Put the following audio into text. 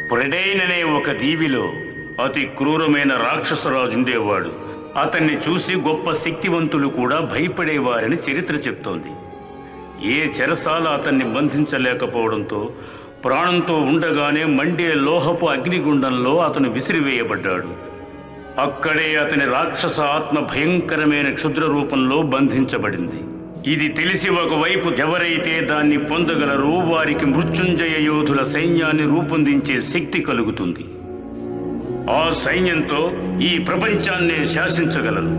ప్రెడైన్ అనే ఒక దీవిలో అతి క్రూరమైన రాక్షసరాజు ఉండేవాడు అతన్ని చూసి గొప్ప శక్తివంతులు కూడా భయపడేవారని చరిత్ర చెప్తోంది ఏ చెరసాల అతన్ని బంధించలేకపోవడంతో ప్రాణంతో ఉండగానే మండే లోహపు అగ్నిగుండంలో అతను విసిరివేయబడ్డాడు అక్కడే అతని రాక్షస ఆత్మ భయంకరమైన క్షుద్ర రూపంలో బంధించబడింది ఇది తెలిసి ఒకవైపు ఎవరైతే దాన్ని పొందగలరో వారికి మృత్యుంజయ యోధుల సైన్యాన్ని రూపొందించే శక్తి కలుగుతుంది ఆ సైన్యంతో ఈ ప్రపంచాన్నే శాసించగలరు